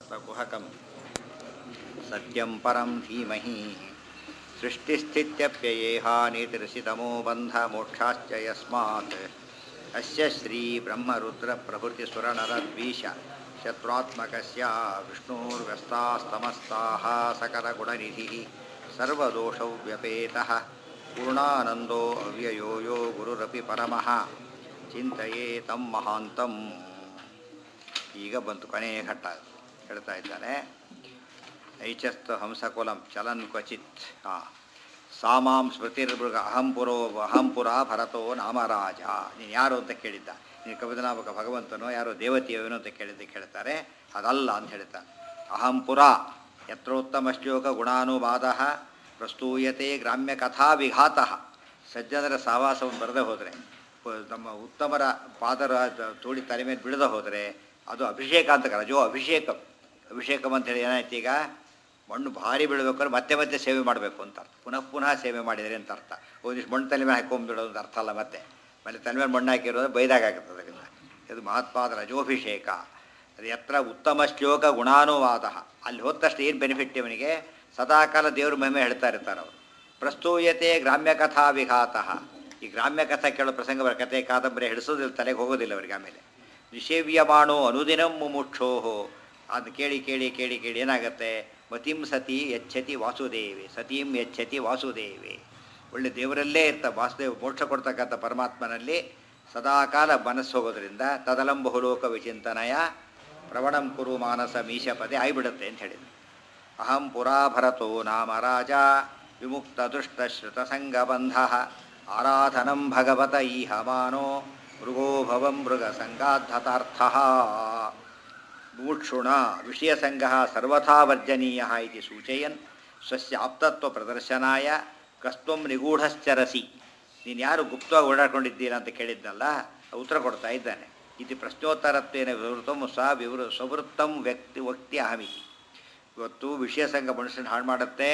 कुहकं सत्यं परं धीमहि सृष्टिस्थित्यप्ययेहानीतिरसितमो बन्धमोक्षाश्च यस्मात् अस्य श्रीब्रह्मरुद्रप्रभृतिसुरनरद्वीष शत्रुत्मकस्य विष्णोर्व्यस्तास्तमस्ताः सकलगुणनिधिः सर्वदोषौ व्यपेतः पूर्णानन्दो अव्ययो यो गुरुरपि परमः ಚಿಂತೆಯೇ ತಮ್ಮ ಮಹಾಂತಂ ಈಗ ಬಂತು ಕೊನೆಯ ಘಟ್ಟ ಹೇಳ್ತಾ ಇದ್ದಾನೆ ನೈಚಸ್ತು ಹಂಸಕುಲಂ ಚಲನ್ ಕ್ವಚಿತ್ ಹಾಂ ಸಾಮಾಂ ಸ್ಮೃತಿರ್ಮೃಗ ಅಹಂಪುರೋ ಅಹಂಪುರ ಭರತೋ ನಾಮರಾಜ ನೀನು ಯಾರು ಅಂತ ಕೇಳಿದ್ದ ನೀನು ಕವಿದನಾಮಕ ಭಗವಂತನೋ ಯಾರೋ ದೇವತೆಯೋನೋ ಅಂತ ಕೇಳಿದ್ದೆ ಕೇಳ್ತಾರೆ ಅದಲ್ಲ ಅಂತ ಹೇಳ್ತಾನೆ ಅಹಂಪುರ ಯತ್ರೋತ್ತಮ ಶ್ಲೋಕ ಗುಣಾನುವಾದ ಪ್ರಸ್ತೂಯತೆ ಗ್ರಾಮ್ಯ ಕಥಾ ವಿಘಾತ ಸಜ್ಜನರ ಸಾವಾಸವನ್ನು ಬರದೆ ಹೋದರೆ ನಮ್ಮ ಉತ್ತಮರ ಪಾದರ ತೋಡಿ ತಲೆ ಮೇಲೆ ಬಿಡದೆ ಹೋದರೆ ಅದು ಅಭಿಷೇಕ ಅಂತ ರಜೋ ಅಭಿಷೇಕ ಅಭಿಷೇಕಂ ಅಂತೇಳಿ ಏನಾಯ್ತು ಈಗ ಮಣ್ಣು ಭಾರಿ ಬೀಳಬೇಕಾದ್ರೆ ಮತ್ತೆ ಮತ್ತೆ ಸೇವೆ ಮಾಡಬೇಕು ಅಂತ ಅರ್ಥ ಪುನಃ ಪುನಃ ಸೇವೆ ಮಾಡಿದರೆ ಅಂತ ಅರ್ಥ ಒಂದಿಷ್ಟು ಮಣ್ಣು ತಲೆ ಮೇಲೆ ಹಾಕೊಂಡ್ಬಿಡೋದು ಅಂತ ಅರ್ಥ ಅಲ್ಲ ಮತ್ತೆ ಮೇಲೆ ತಲೆ ಮೇಲೆ ಮಣ್ಣು ಹಾಕಿರೋದು ಬೈದಾಗುತ್ತೆ ಅದರಿಂದ ಇದು ಮಹತ್ವಾದ ರಜೋಭಿಷೇಕ ಅದು ಎತ್ರ ಉತ್ತಮ ಶ್ಲೋಕ ಗುಣಾನುವಾದ ಅಲ್ಲಿ ಹೋದ ತಕ್ಷಣ ಏನು ಬೆನಿಫಿಟ್ ಇವನಿಗೆ ಸದಾಕಾಲ ದೇವ್ರ ಮಹಿಮೆ ಹೇಳ್ತಾ ಇರ್ತಾರೆ ಅವರು ಪ್ರಸ್ತೂಯತೆ ಗ್ರಾಮ್ಯ ಕಥಾ ವಿಘಾತಃ ಈ ಗ್ರಾಮ್ಯ ಕಥಾ ಕೇಳೋ ಪ್ರಸಂಗ ಬರ ಕಥೆ ಕಾದಂಬರಿ ಹಿಡಿಸೋದಿಲ್ಲ ತಲೆಗೆ ಹೋಗೋದಿಲ್ಲ ಅವರಿಗೆ ಆಮೇಲೆ ನಿಷೇವ್ಯಮಾಣೋ ಅನುದಿನಂ ಮುಮುಕ್ಷೋಹೋ ಅದು ಕೇಳಿ ಕೇಳಿ ಕೇಳಿ ಕೇಳಿ ಏನಾಗುತ್ತೆ ಮತಿಂ ಸತಿ ಯಚ್ಛತಿ ವಾಸುದೇವೆ ಸತೀಂ ಯಚ್ಛತಿ ವಾಸುದೇವೆ ಒಳ್ಳೆ ದೇವರಲ್ಲೇ ಇರ್ತ ವಾಸುದೇವ ಮೋಕ್ಷ ಕೊಡ್ತಕ್ಕಂಥ ಪರಮಾತ್ಮನಲ್ಲಿ ಸದಾಕಾಲ ಮನಸ್ಸು ಹೋಗೋದ್ರಿಂದ ತದಲಂ ಬಹುಲೋಕ ವಿಚಿಂತನಯ ಪ್ರವಣಂ ಕುರು ಮಾನಸ ಮೀಶಪದೆ ಆಗಿಬಿಡುತ್ತೆ ಅಂತ ಹೇಳಿದ್ರು ಅಹಂ ಪುರಾ ಭರತೋ ನಾಮ ರಾಜ ವಿಮುಕ್ತ ದುಷ್ಟ ಶ್ರುತ ಸಂಗಬಂಧ ಆರಾಧನಂ ಭಗವತ ಈಹ ಮಾನೋ ಮೃಗೋ ಭವಂ ಮೃಗ ಸಂಗಾಧತಾರ್ಥ ಮೂಕ್ಷುಣ ವಿಷಯಸಂಗ ಸರ್ವಥಾ ವರ್ಜನೀಯ ಇತಿ ಸೂಚಯನ್ ಸ್ವಸ್ಯ ಆಪ್ತತ್ವ ಪ್ರದರ್ಶನಾಯ ಕಸ್ತ್ವಂ ನಿಗೂಢಶ್ಚರಸಿ ನೀನು ಯಾರು ಗುಪ್ತವಾಗಿ ಓಡಾಡ್ಕೊಂಡಿದ್ದೀರಾ ಅಂತ ಕೇಳಿದ್ನಲ್ಲ ಉತ್ತರ ಕೊಡ್ತಾ ಇದ್ದಾನೆ ಇದು ಪ್ರಶ್ನೋತ್ತರತ್ವೇನ ವಿವೃತಂ ಸ್ವ ವಿವೃ ಸ್ವವೃತ್ತಂ ವ್ಯಕ್ತಿ ವಕ್ತಿ ಅಹಮಿತಿ ಇವತ್ತು ವಿಷಯ ಸಂಘ ಮನುಷ್ಯನ ಹಾಳು ಮಾಡುತ್ತೆ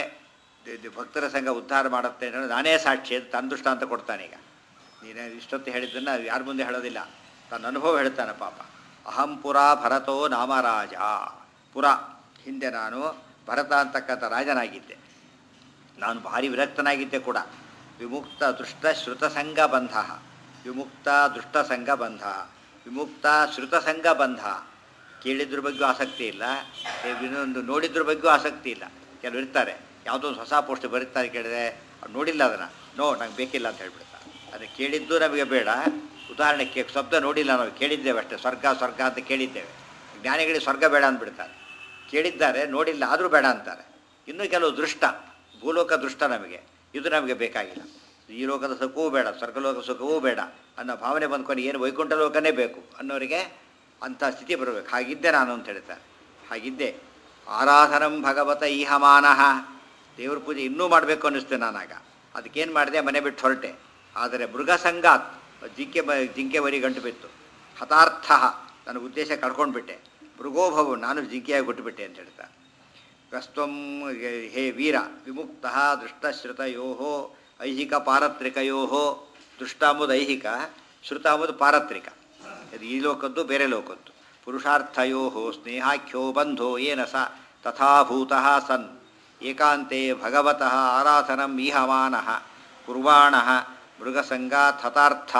ಭಕ್ತರ ಸಂಘ ಉದ್ಧಾರ ಮಾಡುತ್ತೆ ಅನ್ನೋದು ನಾನೇ ಸಾಕ್ಷಿ ಅಂತ ತನ್ನ ದೃಷ್ಟಾಂತ ಕೊಡ್ತಾನೆ ಈಗ ನೀನು ಇಷ್ಟೊತ್ತು ಹೇಳಿದ್ದನ್ನು ಯಾರ ಮುಂದೆ ಹೇಳೋದಿಲ್ಲ ತನ್ನ ಅನುಭವ ಹೇಳ್ತಾನೆ ಪಾಪ ಅಹಂ ಪುರ ಭರತೋ ನಾಮರಾಜ ಪುರ ಹಿಂದೆ ನಾನು ಭರತ ಅಂತಕ್ಕಂಥ ರಾಜನಾಗಿದ್ದೆ ನಾನು ಭಾರಿ ವಿರಕ್ತನಾಗಿದ್ದೆ ಕೂಡ ವಿಮುಕ್ತ ದುಷ್ಟ ಶ್ರುತ ಸಂಘ ಬಂಧ ವಿಮುಕ್ತ ದುಷ್ಟ ಸಂಘ ಬಂಧ ವಿಮುಕ್ತ ಶ್ರುತ ಸಂಘ ಬಂಧ ಕೇಳಿದ್ರ ಬಗ್ಗೆಯೂ ಆಸಕ್ತಿ ಇಲ್ಲ ಇನ್ನೊಂದು ನೋಡಿದ್ರ ಬಗ್ಗೆಯೂ ಆಸಕ್ತಿ ಇಲ್ಲ ಕೆಲವು ಇರ್ತಾರೆ ಯಾವುದೋ ಒಂದು ಹೊಸ ಪೋಸ್ಟ್ ಬರೀತಾರೆ ಕೇಳಿದ್ರೆ ಅವ್ರು ನೋಡಿಲ್ಲ ಅದನ್ನು ನೋ ನಂಗೆ ಬೇಕಿಲ್ಲ ಅಂತ ಹೇಳ್ಬಿಡ್ತಾರೆ ಅದು ಕೇಳಿದ್ದು ನಮಗೆ ಬೇಡ ಉದಾಹರಣೆಗೆ ಶಬ್ದ ನೋಡಿಲ್ಲ ನಾವು ಕೇಳಿದ್ದೇವೆ ಅಷ್ಟೇ ಸ್ವರ್ಗ ಸ್ವರ್ಗ ಅಂತ ಕೇಳಿದ್ದೇವೆ ಜ್ಞಾನಿಗಳಿಗೆ ಸ್ವರ್ಗ ಬೇಡ ಅಂದ್ಬಿಡ್ತಾರೆ ಕೇಳಿದ್ದಾರೆ ನೋಡಿಲ್ಲ ಆದರೂ ಬೇಡ ಅಂತಾರೆ ಇನ್ನೂ ಕೆಲವು ದೃಷ್ಟ ಭೂಲೋಕ ದೃಷ್ಟ ನಮಗೆ ಇದು ನಮಗೆ ಬೇಕಾಗಿಲ್ಲ ಈ ಲೋಕದ ಸುಖವೂ ಬೇಡ ಸ್ವರ್ಗಲೋಕ ಸುಖವೂ ಬೇಡ ಅನ್ನೋ ಭಾವನೆ ಬಂದ್ಕೊಂಡು ಏನು ವೈಕುಂಠ ಲೋಕನೇ ಬೇಕು ಅನ್ನೋರಿಗೆ ಅಂಥ ಸ್ಥಿತಿ ಬರಬೇಕು ಹಾಗಿದ್ದೆ ನಾನು ಅಂತ ಹೇಳ್ತಾರೆ ಹಾಗಿದ್ದೆ ಆರಾಧನಂ ಭಗವತ ಈಹಮಾನಃ ದೇವ್ರ ಪೂಜೆ ಇನ್ನೂ ಮಾಡಬೇಕು ಅನ್ನಿಸ್ತೆ ನಾನಾಗ ಅದಕ್ಕೇನು ಮಾಡಿದೆ ಮನೆ ಬಿಟ್ಟು ಹೊರಟೆ ಆದರೆ ಮೃಗ ಸಂಗಾತ್ ಜಿಂಕೆ ಬ ಜಿಂಕೆ ಬರಿ ಗಂಟು ಬಿತ್ತು ಹತಾರ್ಥ ನನ್ನ ಉದ್ದೇಶ ಕಳ್ಕೊಂಡ್ಬಿಟ್ಟೆ ಮೃಗೋಭವು ನಾನು ಜಿಂಕೆಯಾಗಿ ಬಿಟ್ಟುಬಿಟ್ಟೆ ಅಂತ ಹೇಳ್ತಾ ಕಸ್ತ್ವಂ ಹೇ ವೀರ ವಿಮುಕ್ತ ದೃಷ್ಟಶ್ರುತಯೋ ಐಹಿಕ ಪಾರತ್ರಿಕಯೋ ದೃಷ್ಟ ಅಂಬುದು ಐಹಿಕ ಶ್ರುತ ಅಂಬುದು ಪಾರತ್ರಿಕ ಇದು ಈ ಲೋಕದ್ದು ಬೇರೆ ಲೋಕದ್ದು ಪುರುಷಾರ್ಥಯೋ ಸ್ನೇಹಾಖ್ಯೋ ಬಂಧೋ ಏನ ಸ ತಥಾಭೂತ ಸನ್ ಏಕಾಂತೆ ಭಗವತಃ ಆರಾಧನಂ ಈಹಮಾನ ಕುರ್ವಾಣ ಮೃಗಸಂಗಾತ್ ಹತಾರ್ಥ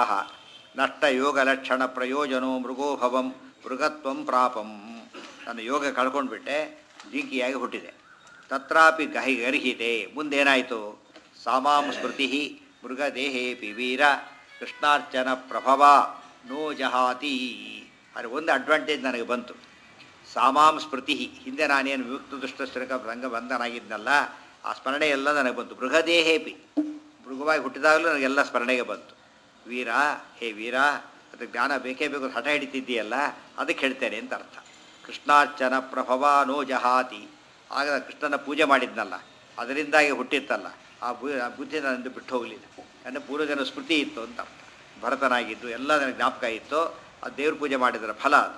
ನಷ್ಟಯೋಗಲಕ್ಷಣ ಪ್ರಯೋಜನೋ ಮೃಗೋಭವಂ ಮೃಗತ್ವಂ ಪ್ರಾಪಂ ನನ್ನ ಯೋಗ ಕಳ್ಕೊಂಡ್ಬಿಟ್ಟೆ ಜಿಂಕಿಯಾಗಿ ಹುಟ್ಟಿದೆ ತತ್ರಾಪಿ ಗಹಿ ಗರ್ಹಿತೆ ಮುಂದೇನಾಯಿತು ಸಾಮಾಂ ಸ್ಮೃತಿ ಮೃಗದೇಹೇಪಿ ವೀರ ಕೃಷ್ಣಾರ್ಚನ ಪ್ರಭವ ನೋ ಜಹಾತಿ ಅದು ಒಂದು ಅಡ್ವಾಂಟೇಜ್ ನನಗೆ ಬಂತು ಸಾಮಾಂ ಸ್ಮೃತಿ ಹಿಂದೆ ನಾನೇನು ವಿಮುಕ್ತ ದುಷ್ಟಶ್ರಕ ರಂಗ ಬಂಧನಾಗಿದ್ನಲ್ಲ ಆ ಸ್ಮರಣೆ ಎಲ್ಲ ನನಗೆ ಬಂತು ಮೃಗದೇಹೇಪಿ ಮೃಗವಾಗಿ ಹುಟ್ಟಿದಾಗಲೂ ನನಗೆಲ್ಲ ಸ್ಮರಣೆಗೆ ಬಂತು ವೀರ ಹೇ ವೀರ ಅದಕ್ಕೆ ಜ್ಞಾನ ಬೇಕೇ ಬೇಕು ಹಠ ಹಿಡಿತಿದ್ದೀಯಲ್ಲ ಅದಕ್ಕೆ ಹೇಳ್ತೇನೆ ಅಂತ ಅರ್ಥ ಕೃಷ್ಣಾರ್ಚನ ಪ್ರಭವ ನೋ ಜಹಾತಿ ಆಗ ಕೃಷ್ಣನ ಪೂಜೆ ಮಾಡಿದ್ನಲ್ಲ ಅದರಿಂದಾಗಿ ಹುಟ್ಟಿತ್ತಲ್ಲ ಆ ಬು ಆ ಬುದ್ಧಿ ನನ್ನದು ಬಿಟ್ಟು ಹೋಗಲಿಲ್ಲ ಅಂದರೆ ಪೂರ್ವಜನ ಸ್ಮೃತಿ ಇತ್ತು ಅಂತ ಅರ್ಥ ಭರತನಾಗಿದ್ದು ಎಲ್ಲ ನನಗೆ ಜ್ಞಾಪಕ ಇತ್ತು ಆ ದೇವ್ರ ಪೂಜೆ ಮಾಡಿದರ ಫಲ ಅದು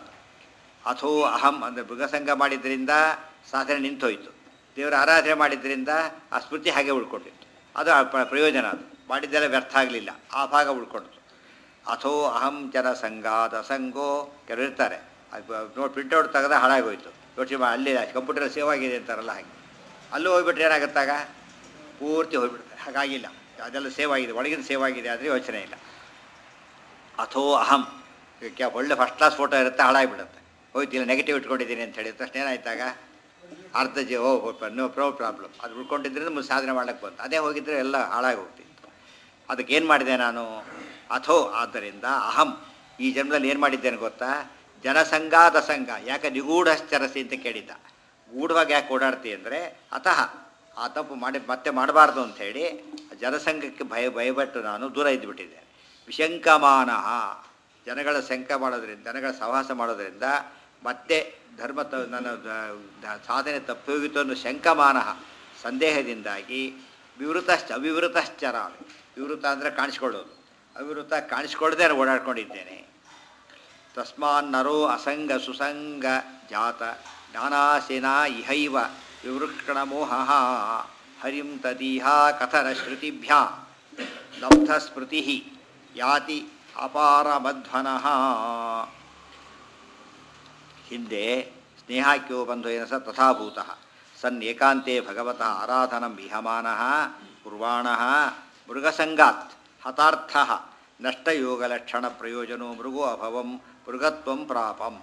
ಅಥೋ ಅಹಂ ಅಂದರೆ ಮೃಗಸಂಗ ಮಾಡಿದ್ರಿಂದ ಸಾಧನೆ ನಿಂತೋಯ್ತು ದೇವರ ಆರಾಧನೆ ಮಾಡಿದ್ರಿಂದ ಆ ಸ್ಮೃತಿ ಹಾಗೆ ಉಳ್ಕೊಂಡಿತ್ತು ಅದು ಆ ಪ್ರ- ಪ್ರಯೋಜನ ಅದು ಮಾಡಿದ್ದೆಲ್ಲ ವ್ಯರ್ಥ ಆಗಲಿಲ್ಲ ಆ ಭಾಗ ಉಳ್ಕೊಂಡಿತು ಅಥೋ ಅಹಂ ಜನ ಸಂಗಾದ ಸಂಗೋ ಕೆಲವರು ಇರ್ತಾರೆ ನೋಡಿ ಪ್ರಿಂಟೌಟ್ ತೆಗೆದ ಹಾಳಾಗೋಯ್ತು ಯೋಚನೆ ಮಾಡಿ ಅಲ್ಲಿ ಕಂಪ್ಯೂಟರ್ ಸೇವ್ ಆಗಿದೆ ಅಂತಾರಲ್ಲ ಹಾಗೆ ಅಲ್ಲೂ ಹೋಗ್ಬಿಟ್ರೆ ಏನಾಗುತ್ತಾಗ ಪೂರ್ತಿ ಹೋಗ್ಬಿಡುತ್ತೆ ಹಾಗಾಗಿಲ್ಲ ಅದೆಲ್ಲ ಸೇವ್ ಆಗಿದೆ ಒಳಗಿನ ಸೇವ್ ಆಗಿದೆ ಆದರೆ ಯೋಚನೆ ಇಲ್ಲ ಅಥೋ ಅಹಂ ಕ್ಯಾ ಒಳ್ಳೆ ಫಸ್ಟ್ ಕ್ಲಾಸ್ ಫೋಟೋ ಇರುತ್ತೆ ಹಾಳಾಗಿಬಿಡುತ್ತೆ ಹೋಯ್ತಿಲ್ಲ ನೆಗೆಟಿವ್ ಇಟ್ಕೊಂಡಿದ್ದೀನಿ ಅಂತ ಹೇಳಿದ ತಕ್ಷಣ ಏನಾಯ್ತಾಗ ಅರ್ಧ ಜೀವ ಓ ನೋ ಪ್ರೋ ಪ್ರಾಬ್ಲಮ್ ಅದು ಉಳ್ಕೊಂಡಿದ್ರೆ ಮುಂದೆ ಸಾಧನೆ ಮಾಡ್ಲಿಕ್ಕೆ ಬಂತು ಅದೇ ಹೋಗಿದ್ರೆ ಎಲ್ಲ ಹಾಳಾಗಿ ಹೋಗ್ತಿತ್ತು ಅದಕ್ಕೆ ಏನು ಮಾಡಿದೆ ನಾನು ಅಥೋ ಆದ್ದರಿಂದ ಅಹಂ ಈ ಜನ್ಮದಲ್ಲಿ ಏನು ಮಾಡಿದ್ದೇನೆ ಗೊತ್ತಾ ಜನಸಂಘಾದ ಸಂಘ ಯಾಕೆ ನಿಗೂಢಶ್ಚರಸಿ ಅಂತ ಕೇಳಿದ್ದ ಗೂಢವಾಗಿ ಯಾಕೆ ಓಡಾಡ್ತಿ ಅಂದರೆ ಅತಃ ಆ ತಪ್ಪು ಮಾಡಿ ಮತ್ತೆ ಮಾಡಬಾರ್ದು ಅಂಥೇಳಿ ಜನಸಂಘಕ್ಕೆ ಭಯ ಭಯಪಟ್ಟು ನಾನು ದೂರ ಇದ್ದುಬಿಟ್ಟಿದ್ದೆ ವಿಶಂಕಮಾನ ಜನಗಳ ಶಂಕ ಮಾಡೋದ್ರಿಂದ ಜನಗಳ ಸಹವಾಸ ಮಾಡೋದ್ರಿಂದ ಮತ್ತೆ ಧರ್ಮ ತ ನನ್ನ ದ- ದ- ಸಾಧನೆ ತಪ್ಪಿ ಹೋಗಿತ್ತು ಅನ್ನೋ ಶಂಕಮಾನ ಸಂದೇಹದಿಂದಾಗಿ ವಿವೃತಶ್ಚ ಅವಿವೃತಶ್ಚರ ವಿವೃತ ಅಂದರೆ ಕಾಣಿಸ್ಕೊಳ್ಳೋದು ಅವಿವೃತ ಕಾಣಿಸ್ಕೊಳ್ಳದೆ ಓಡಾಡ್ಕೊಂಡಿದ್ದೇನೆ ತಸ್ಮಾನ್ ನರೋ ಅಸಂಗ ಸುಸಂಗ ಜಾತ ಜ್ಞಾನಾಸಿನ ಇಹೈವ ವಿವೃಕ್ಷಣಮೋಹ ಹರಿಂ ತದೀಹ ಕಥನ ಶ್ರುತಿಭ್ಯಾ ಲಬ್ಧ ಸ್ಮೃತಿ ಯಾತಿ ಅಪಾರ ಮಧ್ವನಃ ಹಿಂದೆ ಸ್ನೇಹಾಕ್ಯೋ ಬಂಧುವೇನ ಸ ತಥಾಭೂತಃ ಸನ್ ಏಕಾಂತೆ ಭಗವತಃ ಆರಾಧನಂ ವಿಹಮಾನಃ ಕುರ್ವಾಣಃ ಮೃಗಸಂಗಾತ್ ಹತಾರ್ಥಃ ನಷ್ಟಯೋಗಲಕ್ಷಣ ಪ್ರಯೋಜನೋ ಮೃಗೋ ಅಭವಂ ಮೃಗತ್ವಂ ಪ್ರಾಪಂ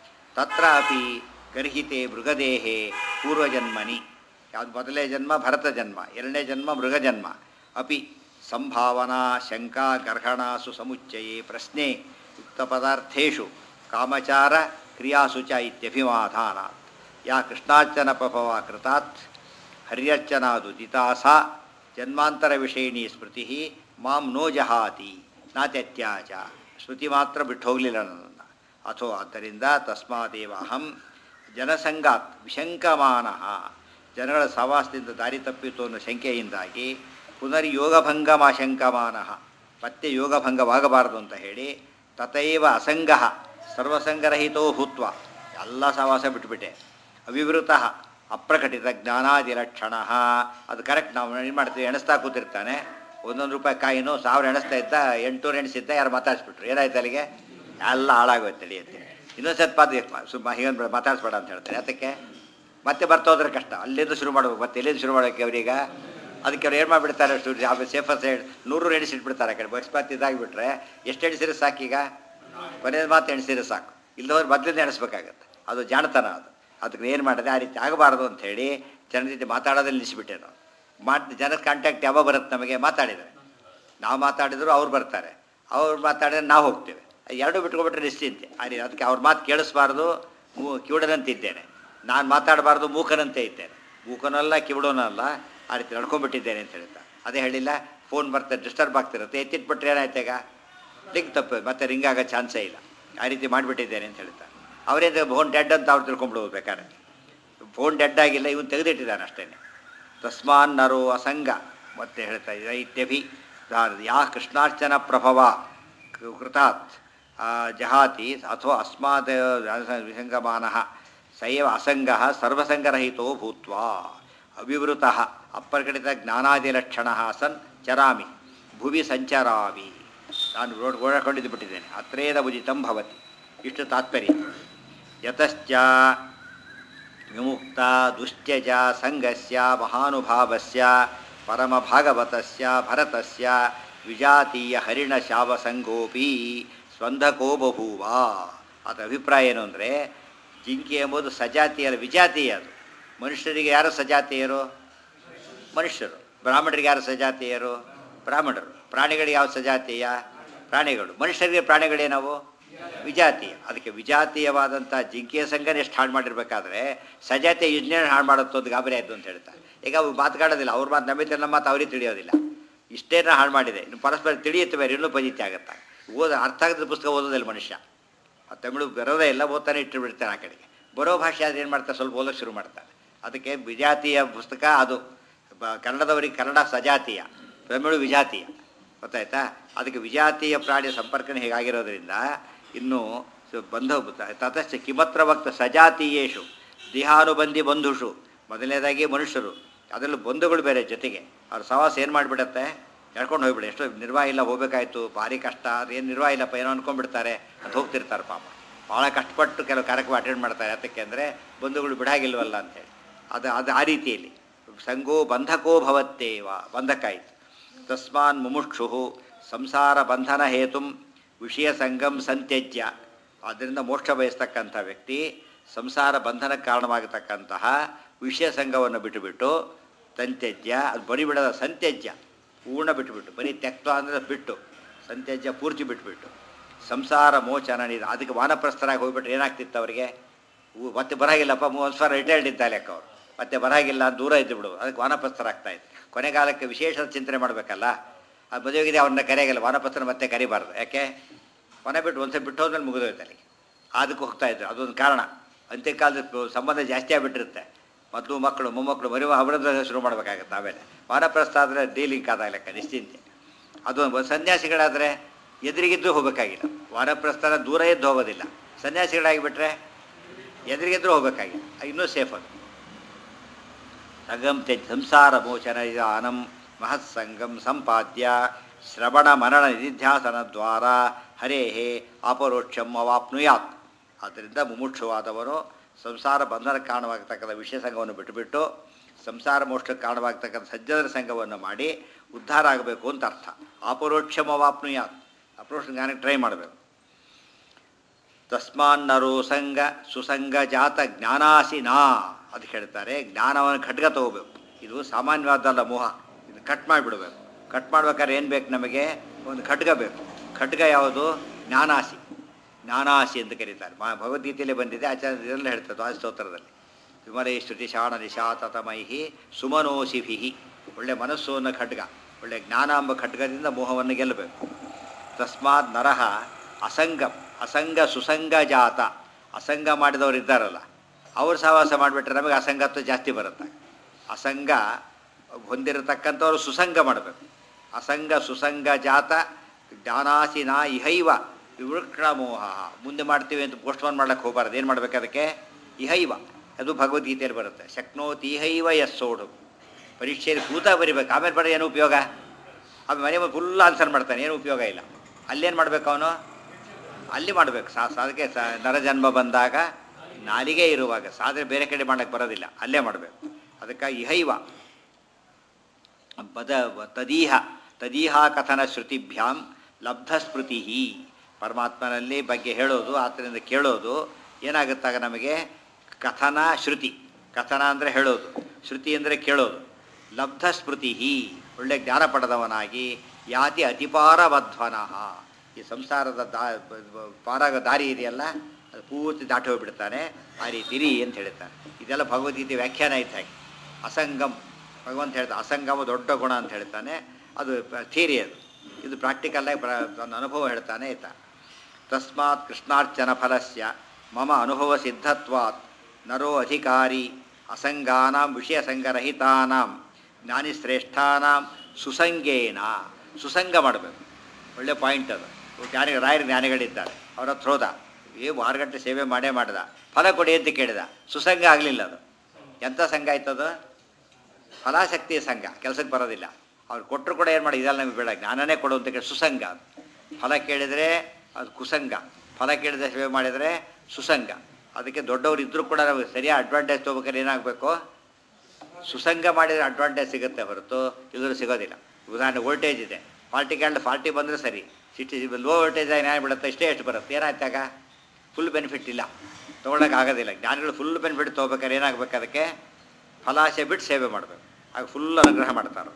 ತತ್ರಾಪಿ ಗರ್ಹಿತೆ ಮೃಗದೇಹೇ ಪೂರ್ವಜನ್ಮನಿ ಯಾವುದು ಮೊದಲನೇ ಜನ್ಮ ಭರತ ಜನ್ಮ ಎರಡನೇ ಜನ್ಮ ಮೃಗಜನ್ಮ ಅಪಿ ಸಂಭಾವನಾ ಶಂಕಾ ಗರ್ಹಣಾಸು ಸಮುಚ್ಚಯೇ ಪ್ರಶ್ನೆ ಯುಕ್ತ ಪದಾರ್ಥೇಷು ಕಾಮಚಾರ ಕ್ರಿಯಾಸು ಚ ಇತ್ಯಭಿಮಾಧಾನಾತ್ ಯಾ ಕೃಷ್ಣಾರ್ಚನ ಪ್ರಭವ ಕೃತಾತ್ ಹರ್ಯರ್ಚನಾದು ಜಿತಾಸ ಜನ್ಮಾಂತರ ವಿಷಯಿಣಿ ಸ್ಮೃತಿ ಮಾಂ ನೋ ಜಹಾತಿ ನಾ ತ್ಯತ್ಯಾಚ ಸ್ಮೃತಿ ಮಾತ್ರ ಬಿಟ್ಟು ಹೋಗಲಿಲ್ಲ ನನ್ನನ್ನು ಅಥೋ ಆದ್ದರಿಂದ ತಸ್ಮಾದೇವ ಅಹಂ ಜನಸಂಗಾತ್ ವಿಶಂಕಮಾನ ಜನಗಳ ಸವಾಸದಿಂದ ದಾರಿ ತಪ್ಪಿತು ಅನ್ನೋ ಶಂಕೆಯಿಂದಾಗಿ ಪುನರ್ ಯೋಗಭಂಗಮಾಶಂಕಮಾನ ಮತ್ತೆ ಯೋಗಭಂಗವಾಗಬಾರದು ಅಂತ ಹೇಳಿ ತಥೈವ ಅಸಂಗ ಸರ್ವಸಂಗರಹಿತೋ ಭೂತ್ವ ಎಲ್ಲ ಸವಾಸ ಬಿಟ್ಬಿಟ್ಟೆ ಅವಿವೃತ ಅಪ್ರಕಟಿತ ಜ್ಞಾನಾದಿಲಕ್ಷಣ ಅದು ಕರೆಕ್ಟ್ ನಾವು ಏನು ಮಾಡ್ತೀವಿ ಎಣಿಸ್ತಾ ಕೂತಿರ್ತಾನೆ ಒಂದೊಂದು ರೂಪಾಯಿ ಕಾಯಿನು ಸಾವಿರ ಎಣಿಸ್ತಾ ಇದ್ದ ಎಂಟುನೂರು ಎಣಿಸಿದ್ದ ಯಾರು ಮಾತಾಡಿಸ್ಬಿಟ್ರು ಏನಾಯ್ತು ಅಲ್ಲಿಗೆ ಎಲ್ಲ ಹಾಳಾಗೋಯ್ತು ತಿಳಿಯುತ್ತೆ ಇನ್ನೊಂದು ಸ್ವಲ್ಪ ಅದು ಸುಮ್ಮ ಹೀಗೆ ಮಾತಾಡಿಸ್ಬೇಡ ಅಂತ ಹೇಳ್ತಾರೆ ಅದಕ್ಕೆ ಮತ್ತೆ ಬರ್ತೋದ್ರೆ ಕಷ್ಟ ಅಲ್ಲಿಂದ ಶುರು ಮಾಡ್ಬೇಕು ಮತ್ತೆ ಎಲ್ಲಿಂದ ಶುರು ಮಾಡೋಕ್ಕೆ ಅವ್ರೀಗ ಅದಕ್ಕೆ ಅವ್ರು ಏನು ಮಾಡಿಬಿಡ್ತಾರೆ ಅಷ್ಟು ಸೇಫರ್ ಸೈಡ್ ನೂರು ಎಣಿಸಿಟ್ಬಿಡ್ತಾರೆ ಆ ಕಡೆ ಬಸ್ಪತ್ ಇದಾಗಿಬಿಟ್ರೆ ಎಷ್ಟು ಎಣಿಸಿದ್ರೆ ಸಾಕೀಗ ಕೊನೆಯ ಮಾತು ಎಣಿಸಿದ್ರೆ ಸಾಕು ಇಲ್ಲದವ್ರು ಮೊದಲಿಂದ ಎಣಿಸ್ಬೇಕಾಗತ್ತೆ ಅದು ಜಾಣತನ ಅದು ಅದಕ್ಕೆ ಏನು ಮಾಡಿದೆ ಆ ರೀತಿ ಆಗಬಾರ್ದು ಅಂಥೇಳಿ ಜನರ ಜೊತೆ ಮಾತಾಡೋದಲ್ಲಿ ನಿಲ್ಲಿಸಿಬಿಟ್ಟೆ ನಾವು ಮಾಡಿ ಜನರ ಕಾಂಟ್ಯಾಕ್ಟ್ ಯಾವಾಗ ಬರುತ್ತೆ ನಮಗೆ ಮಾತಾಡಿದರೆ ನಾವು ಮಾತಾಡಿದ್ರು ಅವ್ರು ಬರ್ತಾರೆ ಅವ್ರು ಮಾತಾಡಿದ್ರೆ ನಾವು ಹೋಗ್ತೇವೆ ಎರಡೂ ಬಿಟ್ಕೊಬಿಟ್ರೆ ನಿಶ್ಚಿಂತೆ ಆ ರೀತಿ ಅದಕ್ಕೆ ಅವ್ರ ಮಾತು ಕೇಳಿಸ್ಬಾರ್ದು ಮೂ ಕಿವುಡನಂತಿದ್ದೇನೆ ನಾನು ಮಾತಾಡಬಾರ್ದು ಮೂಕನಂತೆ ಇದ್ದೇನೆ ಮೂಕನಲ್ಲ ಕಿವುಡನಲ್ಲ ಆ ರೀತಿ ನಡ್ಕೊಂಡ್ಬಿಟ್ಟಿದ್ದೇನೆ ಅಂತ ಹೇಳ್ತಾರೆ ಅದೇ ಹೇಳಿಲ್ಲ ಫೋನ್ ಬರ್ತಾರೆ ಡಿಸ್ಟರ್ಬ್ ಆಗ್ತಿರುತ್ತೆ ಎತ್ತಿಟ್ಬಿಟ್ರೆ ಏನಾಯ್ತು ಈಗ ಲಿಂಕ್ ತಪ್ಪು ಮತ್ತೆ ರಿಂಗ್ ಆಗೋ ಚಾನ್ಸೇ ಇಲ್ಲ ಆ ರೀತಿ ಮಾಡಿಬಿಟ್ಟಿದ್ದೇನೆ ಅಂತ ಹೇಳ್ತಾರೆ ಅವರೇನು ಫೋನ್ ಡೆಡ್ ಅಂತ ಅವ್ರು ತಿಳ್ಕೊಂಬಿಡ್ಬೋದು ಬೇಕಾದ್ರೆ ಫೋನ್ ಡೆಡ್ ಆಗಿಲ್ಲ ಇವನು ತೆಗೆದಿಟ್ಟಿದ್ದಾನೆ ಅಷ್ಟೇ ತಸ್ಮಾನ್ ನರೋ ಅಸಂಗ ಮತ್ತೆ ಹೇಳ್ತಾ ಇದ್ದಾರೆ ಇತ್ಯಭಿ ಯಾ ಕೃಷ್ಣಾರ್ಚನ ಪ್ರಭವ ಕೃತಾತ್ ಆ, ಜಹಾತಿ ಅಥವಾ ಅಸ್ಮಾತ್ ವಿಸಂಗಮಾನ ಸೈವ ಅಸಂಗ ಸರ್ವಸಂಗರಹಿತೋ ಭೂತ್ವ ಅವಿವೃತ ಅಪ್ರಕಟಿತ ಜ್ಞಾನಾದಿಲಕ್ಷಣ ಸನ್ ಚರಾಮಿ ಭುವಿ ಸಂಚರಾಮಿ ನಾನು ರೋಡ್ ಓಡಾಕೊಂಡಿದ್ದು ಬಿಟ್ಟಿದ್ದೇನೆ ಅತ್ರೇದ ಉಚಿತಂ ಭವತಿ ಇಷ್ಟು ತಾತ್ಪರ್ಯ ಯತಶ್ಚ ವಿಮುಕ್ತ ದುಶ್ಚಜ ಸಂಘಸ್ಯ ಮಹಾನುಭಾವಸ್ಯ ಪರಮಭಾಗವತಸ್ಯ ಭರತಸ್ಯ ವಿಜಾತೀಯ ಹರಿಣ ಶಾವಸಂಗೋಪಿ ಸ್ವಂಧಕೋ ಬಭೂವ ಅದರ ಅಭಿಪ್ರಾಯ ಏನು ಅಂದರೆ ಜಿಂಕೆ ಎಂಬುದು ಸಜಾತಿಯರ ವಿಜಾತೀಯ ಅದು ಮನುಷ್ಯರಿಗೆ ಯಾರು ಸಜಾತಿಯರು ಮನುಷ್ಯರು ಬ್ರಾಹ್ಮಣರಿಗೆ ಯಾರು ಸಜಾತಿಯರು ಬ್ರಾಹ್ಮಣರು ಪ್ರಾಣಿಗಳಿಗೆ ಯಾವ ಸಜಾತೀಯ ಪ್ರಾಣಿಗಳು ಮನುಷ್ಯರಿಗೆ ಪ್ರಾಣಿಗಳೇನವು ವಿಜಾತೀಯ ಅದಕ್ಕೆ ವಿಜಾತೀಯವಾದಂಥ ಜಿಂಕೆಯ ಸಂಘನ ಎಷ್ಟು ಹಾಳು ಮಾಡಿರ್ಬೇಕಾದ್ರೆ ಸಜಾತಿಯ ಯೋಜನೆ ಹಾಳು ಮಾಡುತ್ತೋ ಒಂದು ಗಾಬರಿ ಆಯಿತು ಅಂತ ಹೇಳ್ತಾರೆ ಈಗ ಅವು ಮಾತುಗಾಡೋದಿಲ್ಲ ಅವ್ರ ಮಾತು ನಂಬಿದ್ರೆ ನಮ್ಮ ಮಾತು ಅವ್ರಿಗೆ ತಿಳಿಯೋದಿಲ್ಲ ಇಷ್ಟೇನ ಹಾಳು ಮಾಡಿದೆ ಇನ್ನು ಪರಸ್ಪರ ತಿಳಿಯುತ್ತೆ ಬೇರೆ ಇನ್ನೂ ಪಜಿತಿ ಆಗುತ್ತೆ ಓದ ಅರ್ಥ ಆಗದ ಪುಸ್ತಕ ಓದೋದಿಲ್ಲ ಮನುಷ್ಯ ಆ ತಮಿಳು ಬರೋದೇ ಇಲ್ಲ ಓದ್ತಾನೆ ಇಟ್ಟು ಬಿಡ್ತಾನೆ ಆ ಕಡೆಗೆ ಬರೋ ಭಾಷೆ ಅದು ಏನು ಮಾಡ್ತಾರೆ ಸ್ವಲ್ಪ ಓದೋಕ್ಕೆ ಶುರು ಮಾಡ್ತಾರೆ ಅದಕ್ಕೆ ವಿಜಾತಿಯ ಪುಸ್ತಕ ಅದು ಬ- ಕನ್ನಡದವರಿಗೆ ಕನ್ನಡ ಸಜಾತೀಯ ತಮಿಳು ವಿಜಾತೀಯ ಗೊತ್ತಾಯ್ತಾ ಅದಕ್ಕೆ ವಿಜಾತೀಯ ಪ್ರಾಣಿಯ ಸಂಪರ್ಕನೇ ಹೇಗಾಗಿರೋದ್ರಿಂದ ಇನ್ನು ಸ- ಬಂಧ ತತಶ್ಚ ಕಿಮತ್ರ ಭಕ್ತ ಸಜಾತೀಯೇಷು ದೇಹಾನುಬಂಧಿ ಬಂಧುಷು ಮೊದಲನೇದಾಗಿ ಮನುಷ್ಯರು ಅದರಲ್ಲೂ ಬಂಧುಗಳು ಬೇರೆ ಜೊತೆಗೆ ಅವ್ರ ಸವಾಸ ಏನು ಮಾಡಿಬಿಡತ್ತೆ ಎಳ್ಕೊಂಡು ಹೋಗ್ಬಿಡಿ ಎಷ್ಟೋ ನಿರ್ವಾಹ ಇಲ್ಲ ಹೋಗ್ಬೇಕಾಯ್ತು ಭಾರಿ ಕಷ್ಟ ಅದೇನು ನಿರ್ವಾಹ ಇಲ್ಲಪ್ಪ ಏನೋ ಅನ್ಕೊಂಡ್ಬಿಡ್ತಾರೆ ಅಂತ ಹೋಗ್ತಿರ್ತಾರೆ ಪಾಪ ಭಾಳ ಕಷ್ಟಪಟ್ಟು ಕೆಲವು ಕಾರ್ಯಕ್ರಮ ಅಟೆಂಡ್ ಮಾಡ್ತಾರೆ ಅದಕ್ಕೆ ಅಂದರೆ ಬಂಧುಗಳು ಬಿಡಾಗಿಲ್ವಲ್ಲ ಅಂತೇಳಿ ಅದು ಅದು ಆ ರೀತಿಯಲ್ಲಿ ಸಂಗೋ ಬಂಧಕೋ ಭವತ್ತೇವ ಬಂಧಕಾಯಿತು ತಸ್ಮಾನ್ ಮುಮುಕ್ಷು ಸಂಸಾರ ಬಂಧನ ಹೇತು ವಿಷಯ ಸಂಗಮ್ ಸಂತ್ಯಜ್ಯ ಆದ್ದರಿಂದ ಮೋಕ್ಷ ಬಯಸ್ತಕ್ಕಂಥ ವ್ಯಕ್ತಿ ಸಂಸಾರ ಬಂಧನಕ್ಕೆ ಕಾರಣವಾಗತಕ್ಕಂತಹ ವಿಷಯ ಸಂಘವನ್ನು ಬಿಟ್ಟುಬಿಟ್ಟು ಸಂತ್ಯಜ್ಯ ಅದು ಬರಿ ಬಿಡದ ಸಂತ್ಯಜ್ಯ ಪೂರ್ಣ ಬಿಟ್ಟುಬಿಟ್ಟು ಬರೀ ತ್ಯಕ್ತ ಅಂದರೆ ಬಿಟ್ಟು ಸಂತ್ಯಜ್ಯ ಪೂರ್ತಿ ಬಿಟ್ಬಿಟ್ಟು ಸಂಸಾರ ಮೋಚನ ನೀರು ಅದಕ್ಕೆ ವಾನಪ್ರಸ್ಥರಾಗಿ ಹೋಗ್ಬಿಟ್ರೆ ಏನಾಗ್ತಿತ್ತು ಅವರಿಗೆ ಊ- ಮತ್ತೆ ಬರಾಗಿಲ್ಲಪ್ಪ ಮೂವತ್ತು ಸಾವಿರ ರಿಟೈರ್ಡ್ ಇದ್ದ ಲೆಕ್ಕ ಅವರು ಮತ್ತೆ ಬರಾಗಿಲ್ಲ ಅಂತ ದೂರ ಇದ್ದು ಬಿಡು ಅದಕ್ಕೆ ವಾನಪ್ರಸ್ಥರಾಗ್ತಾ ಇತ್ತು ಕೊನೆಗಾಲಕ್ಕೆ ವಿಶೇಷ ಚಿಂತನೆ ಮಾಡಬೇಕಲ್ಲ ಅದು ಮದುವೆಗಿದೆ ಅವ್ರನ್ನ ಕರೆಯಾಗಿಲ್ಲ ವಾನಪ್ರಸ್ಥನ ಮತ್ತೆ ಕರಿಬಾರ್ದು ಯಾಕೆ ಮನೆ ಬಿಟ್ಟು ಒಂದ್ಸಲ ಬಿಟ್ಟು ಹೋದ್ಮೇಲೆ ಮುಗಿದೋಯ್ತು ಅಲ್ಲಿಗೆ ಅದಕ್ಕೆ ಹೋಗ್ತಾ ಇದ್ರು ಅದೊಂದು ಕಾರಣ ಅಂತ್ಯಕಾಲದ ಸಂಬಂಧ ಜಾಸ್ತಿ ಆಗಿಬಿಟ್ಟಿರುತ್ತೆ ಮೊದಲು ಮಕ್ಕಳು ಮೊಮ್ಮಕ್ಕಳು ಮರಿ ಅವರದ್ದು ಶುರು ಮಾಡಬೇಕಾಗತ್ತೆ ಆಮೇಲೆ ವಾನಪ್ರಸ್ಥ ಆದರೆ ಡೀಲಿಂಗ್ ಆದ ಲೆಕ್ಕ ನಿಶ್ಚಿಂತೆ ಅದು ಸನ್ಯಾಸಿಗಳಾದರೆ ಎದುರಿಗಿದ್ದು ಹೋಗಬೇಕಾಗಿಲ್ಲ ವಾನಪ್ರಸ್ಥನ ದೂರ ಎದ್ದು ಹೋಗೋದಿಲ್ಲ ಸನ್ಯಾಸಿಗಳಾಗಿಬಿಟ್ರೆ ಎದುರಿಗಿದ್ರು ಹೋಗಬೇಕಾಗಿಲ್ಲ ಇನ್ನೂ ಸೇಫ್ ಅದು ಅಗಂ ತ್ಯಜ್ ಸಂಸಾರ ಮೋಚನ ನಿಧಾನಂ ಮಹತ್ಸಂಗಂ ಸಂಪಾದ್ಯ ಶ್ರವಣ ಮರಣ ನಿಧಿಧ್ಯಾಸನ ದ್ವಾರ ಹರೇಹೇ ಅಪರೋಕ್ಷಂ ಅವಾಪ್ನುಯಾತ್ ಆದ್ದರಿಂದ ಮುಮುಕ್ಷುವಾದವನು ಸಂಸಾರ ಬಂಧನಕ್ಕೆ ಕಾರಣವಾಗತಕ್ಕಂಥ ವಿಷಯ ಸಂಘವನ್ನು ಬಿಟ್ಟುಬಿಟ್ಟು ಸಂಸಾರ ಮೋಕ್ಷಕ್ಕೆ ಕಾರಣವಾಗತಕ್ಕಂಥ ಸಜ್ಜನರ ಸಂಘವನ್ನು ಮಾಡಿ ಉದ್ಧಾರ ಆಗಬೇಕು ಅಂತ ಅರ್ಥ ಅಪರೋಕ್ಷಂ ಅವಾಪ್ನುಯಾತ್ ಅಪರೋಕ್ಷ ಜ್ಞಾನಕ್ಕೆ ಟ್ರೈ ಮಾಡಬೇಕು ತಸ್ಮಾನ್ನರೋ ಸಂಗ ಸುಸಂಗ ಜಾತ ಜ್ಞಾನಾಸಿನಾ ಅದು ಹೇಳ್ತಾರೆ ಜ್ಞಾನವನ್ನು ಖಡ್ಗ ತಗೋಬೇಕು ಇದು ಸಾಮಾನ್ಯವಾದಲ್ಲ ಮೋಹ ಇದು ಕಟ್ ಮಾಡಿಬಿಡ್ಬೇಕು ಕಟ್ ಮಾಡ್ಬೇಕಾದ್ರೆ ಏನು ಬೇಕು ನಮಗೆ ಒಂದು ಖಡ್ಗ ಬೇಕು ಖಡ್ಗ ಯಾವುದು ಜ್ಞಾನಾಸಿ ಜ್ಞಾನಾಸಿ ಅಂತ ಕರೀತಾರೆ ಮಾ ಭಗವದ್ಗೀತೆಯಲ್ಲೇ ಬಂದಿದೆ ಆಚಾರ್ಯ ಇದೆಲ್ಲ ಹೇಳ್ತಾರೆ ದ್ವಾದ ಸ್ತೋತ್ರದಲ್ಲಿ ವಿಮಲೇ ಶ್ರುತಿ ಶಾಣ ನಿಶಾತತಮೈಹಿ ಸುಮನೋಸಿಭಿ ಒಳ್ಳೆ ಮನಸ್ಸು ಅನ್ನೋ ಖಡ್ಗ ಒಳ್ಳೆ ಜ್ಞಾನ ಎಂಬ ಖಡ್ಗದಿಂದ ಮೋಹವನ್ನು ಗೆಲ್ಲಬೇಕು ತಸ್ಮಾತ್ ನರಹ ಅಸಂಗಂ ಅಸಂಗ ಸುಸಂಗ ಜಾತ ಅಸಂಗ ಮಾಡಿದವರು ಇದ್ದಾರಲ್ಲ ಅವ್ರು ಸಹವಾಸ ಮಾಡಿಬಿಟ್ರೆ ನಮಗೆ ಅಸಂಗತ್ವ ಜಾಸ್ತಿ ಬರುತ್ತೆ ಅಸಂಗ ಹೊಂದಿರತಕ್ಕಂಥವ್ರು ಸುಸಂಗ ಮಾಡಬೇಕು ಅಸಂಗ ಸುಸಂಗ ಜಾತ ಜ್ಞಾನಾಸಿನ ಇಹೈವ ವಿವೃಕ್ಷಣ ಮೋಹ ಮುಂದೆ ಮಾಡ್ತೀವಿ ಅಂತ ಪೋಸ್ಟ್ಪೋನ್ ಮಾಡ್ಲಿಕ್ಕೆ ಹೋಗಬಾರ್ದು ಏನು ಮಾಡ್ಬೇಕು ಅದಕ್ಕೆ ಇಹೈವ ಅದು ಭಗವದ್ಗೀತೆಯಲ್ಲಿ ಬರುತ್ತೆ ಶಕ್ನೋತಿ ಇಹೈವ ಎಸ್ಸೋಡು ಪರೀಕ್ಷೆಯಲ್ಲಿ ಕೂತ ಬರಿಬೇಕು ಆಮೇಲೆ ಬರೋ ಏನು ಉಪಯೋಗ ಆಮೇಲೆ ಮನೆ ಫುಲ್ ಆನ್ಸರ್ ಮಾಡ್ತಾನೆ ಏನು ಉಪಯೋಗ ಇಲ್ಲ ಅಲ್ಲೇನು ಮಾಡ್ಬೇಕು ಅವನು ಅಲ್ಲಿ ಮಾಡಬೇಕು ಸಾ ಸಾಧಕ್ಕೆ ಸ ನರಜನ್ಮ ಬಂದಾಗ ನಾಲಿಗೆ ಇರುವಾಗ ಸಾಧನೆ ಬೇರೆ ಕಡೆ ಮಾಡಕ್ಕೆ ಬರೋದಿಲ್ಲ ಅಲ್ಲೇ ಮಾಡಬೇಕು ಅದಕ್ಕಾಗಿ ಇಹೈವ ಬದ ತದೀಹ ತದೀಹ ಕಥನ ಶ್ರುತಿಭ್ಯಾಂ ಲಬ್ಧ ಸ್ಮೃತಿ ಪರಮಾತ್ಮನಲ್ಲಿ ಬಗ್ಗೆ ಹೇಳೋದು ಆತನಿಂದ ಕೇಳೋದು ಏನಾಗುತ್ತಾಗ ನಮಗೆ ಕಥನ ಶ್ರುತಿ ಕಥನ ಅಂದರೆ ಹೇಳೋದು ಶ್ರುತಿ ಅಂದರೆ ಕೇಳೋದು ಲಬ್ಧ ಸ್ಮೃತಿ ಒಳ್ಳೆ ಜ್ಞಾನ ಪಡೆದವನಾಗಿ ಯಾತಿ ಅತಿಪಾರವಧ್ವನಃ ಈ ಸಂಸಾರದ ದಾ ಪಾರಾಗ ದಾರಿ ಇದೆಯಲ್ಲ ಅದು ಪೂರ್ತಿ ದಾಟಿ ಹೋಗ್ಬಿಡ್ತಾನೆ ಆ ರೀತಿ ಇರಿ ಅಂತ ಹೇಳ್ತಾನೆ ಇದೆಲ್ಲ ಭಗವದ್ಗೀತೆ ವ್ಯಾಖ್ಯಾನ ಆಯ್ತು ಹಾಗೆ ಅಸಂಗಂ ಭಗವಂತ ಹೇಳ್ತಾನೆ ಅಸಂಗಮ ದೊಡ್ಡ ಗುಣ ಅಂತ ಹೇಳ್ತಾನೆ ಅದು ಥಿಯರಿ ಅದು ಇದು ಪ್ರಾಕ್ಟಿಕಲ್ಲಾಗಿ ಪ್ರ ತನ್ನ ಅನುಭವ ಹೇಳ್ತಾನೆ ಆಯ್ತಾ ತಸ್ಮಾತ್ ಕೃಷ್ಣಾರ್ಚನ ಫಲಸ್ಯ ಮಮ ಅನುಭವ ಸಿದ್ಧತ್ವಾತ್ ನರೋ ಅಧಿಕಾರಿ ಅಸಂಗಾನಾಂ ವಿಷಯ ಸಂಗರಹಿತಾನಾಂ ಜ್ಞಾನಿಶ್ರೇಷ್ಠಾನಾಂ ಸುಸಂಗೇನ ಸುಸಂಗ ಮಾಡಬೇಕು ಒಳ್ಳೆ ಪಾಯಿಂಟ್ ಅದು ಜ್ಞಾನಿ ರಾಯರ ಜ್ಞಾನಿಗಳಿದ್ದಾರೆ ಅವ್ರ ಹತ್ರ ಹೋದ ಏ ಆರು ಗಂಟೆ ಸೇವೆ ಮಾಡೇ ಮಾಡ್ದ ಫಲ ಕೊಡಿ ಅಂತ ಕೇಳಿದ ಸುಸಂಗ ಆಗಲಿಲ್ಲ ಅದು ಎಂಥ ಸಂಘ ಆಯ್ತದು ಫಲಾಸಕ್ತಿಯ ಸಂಘ ಕೆಲಸಕ್ಕೆ ಬರೋದಿಲ್ಲ ಅವ್ರು ಕೊಟ್ಟರು ಕೂಡ ಏನು ಮಾಡಿ ಇದೆಲ್ಲ ನಮಗೆ ಬೇಡ ಜ್ಞಾನನೇ ಕೊಡು ಅಂತ ಕೇಳಿ ಸುಸಂಗ ಅದು ಫಲ ಕೇಳಿದರೆ ಅದು ಕುಸಂಗ ಫಲ ಕೇಳಿದ ಸೇವೆ ಮಾಡಿದರೆ ಸುಸಂಗ ಅದಕ್ಕೆ ದೊಡ್ಡವರು ಇದ್ದರೂ ಕೂಡ ನಾವು ಸರಿಯಾಗಿ ಅಡ್ವಾಂಟೇಜ್ ತೊಗೋಬೇಕಾದ್ರೆ ಏನಾಗಬೇಕು ಸುಸಂಗ ಮಾಡಿದರೆ ಅಡ್ವಾಂಟೇಜ್ ಸಿಗುತ್ತೆ ಹೊರತು ಇಲ್ಲರೂ ಸಿಗೋದಿಲ್ಲ ಉದಾಹರಣೆ ವೋಲ್ಟೇಜ್ ಇದೆ ಫಾರ್ಟಿ ಕ್ಯಾಂಡ್ ಫಾರ್ಟಿ ಬಂದರೆ ಸರಿ ಸಿಕ್ಸ್ಟಿ ಲೋ ವೋಲ್ಟೇಜ್ ಆಗಿ ಏನು ಬಿಡುತ್ತೆ ಇಷ್ಟೇ ಎಷ್ಟು ಬರುತ್ತೆ ಏನಾಯ್ತಾಗ ಫುಲ್ ಬೆನಿಫಿಟ್ ಇಲ್ಲ ತೊಗೊಳಕ್ಕೆ ಆಗೋದಿಲ್ಲ ಜ್ಞಾನಿಗಳು ಫುಲ್ ಬೆನಿಫಿಟ್ ತೊಗೋಬೇಕಾದ್ರೆ ಏನಾಗಬೇಕು ಅದಕ್ಕೆ ಫಲಾಶೆ ಬಿಟ್ಟು ಸೇವೆ ಮಾಡಬೇಕು ಆಗ ಫುಲ್ ಅನುಗ್ರಹ ಮಾಡ್ತಾರೆ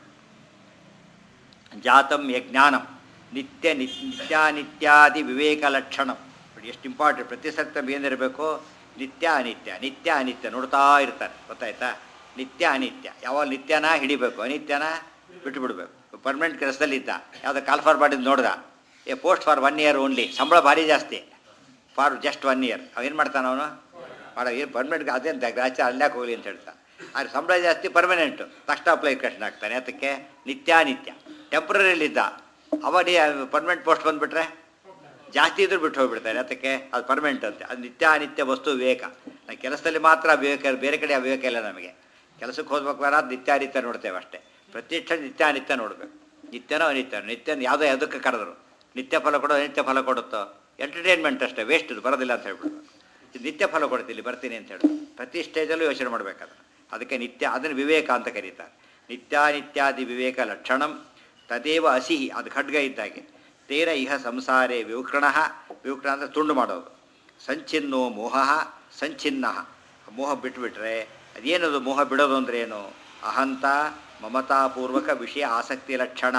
ಜಾತಂ ಯಜ್ಞಾನಂ ನಿತ್ಯ ನಿ ನಿತ್ಯಾನಿತ್ಯಾದಿ ವಿವೇಕ ಲಕ್ಷಣಂ ನೋಡಿ ಎಷ್ಟು ಇಂಪಾರ್ಟೆಂಟ್ ಪ್ರತಿ ಸತ್ತ ಏನಿರಬೇಕು ನಿತ್ಯ ಅನಿತ್ಯ ನಿತ್ಯ ಅನಿತ್ಯ ನೋಡ್ತಾ ಇರ್ತಾರೆ ಗೊತ್ತಾಯ್ತಾ ನಿತ್ಯ ಅನಿತ್ಯ ಯಾವಾಗ ನಿತ್ಯನ ಹಿಡಿಬೇಕು ಅನಿತ್ಯನ ಬಿಟ್ಟು ಬಿಡಬೇಕು ಪರ್ಮನೆಂಟ್ ಕೆಲಸದಲ್ಲಿದ್ದ ಯಾವುದೋ ಕಾಲ್ ಫಾರ್ ಮಾಡಿದ್ದು ನೋಡ್ದ a post for one year only ಸಂಬಳ ಭಾರಿ ಜಾಸ್ತಿ ಫಾರ್ ಜಸ್ಟ್ ಒನ್ ಇಯರ್ ಅವೇನು ಮಾಡ್ತಾನೆ ಅವನು ಮಾಡೋ ಏನು ಪರ್ಮನೆಂಟ್ಗೆ ಅದೇನು ಗ್ರಾಚಾರ ಅಲ್ಲಾಕೆ ಹೋಗಲಿ ಅಂತ ಹೇಳ್ತಾನೆ ಆದರೆ ಸಂಬಳ ಜಾಸ್ತಿ ಪರ್ಮನೆಂಟು ತಕ್ಷಣ ಅಪ್ಲೈ ಕಷ್ಟ ಆಗ್ತಾನೆ ಅದಕ್ಕೆ ನಿತ್ಯಾನಿತ್ಯ ಟೆಂಪ್ರರಿಲಿದ್ದ ಅವಾಗ ಪರ್ಮನೆಂಟ್ ಪೋಸ್ಟ್ ಬಂದುಬಿಟ್ರೆ ಜಾಸ್ತಿ ಇದ್ರೂ ಬಿಟ್ಟು ಹೋಗ್ಬಿಡ್ತಾರೆ ಅದಕ್ಕೆ ಅದು ಪರ್ಮನೆಂಟ್ ಅಂತೆ ಅದು ನಿತ್ಯ ಅನಿತ್ಯ ವಸ್ತು ವಿವೇಕ ನಾವು ಕೆಲಸದಲ್ಲಿ ಮಾತ್ರ ವಿವೇಕ ಬೇರೆ ಕಡೆ ಆ ವಿವೇಕ ಇಲ್ಲ ನಮಗೆ ಕೆಲಸಕ್ಕೆ ಹೋಗ್ಬೇಕು ಬೇಡ ಅದು ನಿತ್ಯ ಅನಿತ್ಯ ನೋಡ್ತೇವೆ ಅಷ್ಟೇ ಪ್ರತಿಷ್ಠ ನಿತ್ಯ ಅನಿತ್ಯ ನೋಡಬೇಕು ನಿತ್ಯನೋ ಅನಿತ್ಯ ನಿತ್ಯ ಯಾವುದೋ ಯಾವುದಕ್ಕೆ ಕರೆದ್ರು ನಿತ್ಯ ಫಲ ಕೊಡೋ ಅನಿತ್ಯ ಫಲ ಕೊಡುತ್ತೋ ಎಂಟರ್ಟೈನ್ಮೆಂಟ್ ಅಷ್ಟೇ ವೇಸ್ಟ್ ಇದು ಬರೋದಿಲ್ಲ ಅಂತ ಹೇಳ್ಬಿಡ್ಬೇಕು ಇದು ನಿತ್ಯ ಫಲ ಕೊಡ್ತೀನಿ ಬರ್ತೀನಿ ಅಂತ ಹೇಳಿ ಪ್ರತಿ ಸ್ಟೇಜಲ್ಲೂ ಯೋಚನೆ ಮಾಡಬೇಕಾದ್ರೆ ಅದಕ್ಕೆ ನಿತ್ಯ ಅದನ್ನು ವಿವೇಕ ಅಂತ ಕರೀತಾರೆ ನಿತ್ಯಾನಿತ್ಯಾದಿ ವಿವೇಕ ಲಕ್ಷಣಂ ತದೇವ ಅಸಿಹಿ ಅದು ಖಡ್ಗ ಇದ್ದಾಗೆ ತೇರ ಇಹ ಸಂಸಾರೇ ವಿವಕೃಣ ವಿವಕೃಣ ಅಂದರೆ ತುಂಡು ಮಾಡೋದು ಸಂಚಿನ್ನೋ ಮೋಹ ಸಂಚಿನ್ನ ಮೋಹ ಬಿಟ್ಬಿಟ್ರೆ ಅದೇನದು ಮೋಹ ಬಿಡೋದು ಅಂದ್ರೆ ಏನು ಅಹಂತ ಮಮತಾಪೂರ್ವಕ ವಿಷಯ ಆಸಕ್ತಿ ಲಕ್ಷಣ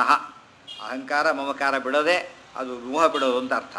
ಅಹಂಕಾರ ಮಮಕಾರ ಬಿಡೋದೇ ಅದು ಮೋಹ ಬಿಡೋದು ಅಂತ ಅರ್ಥ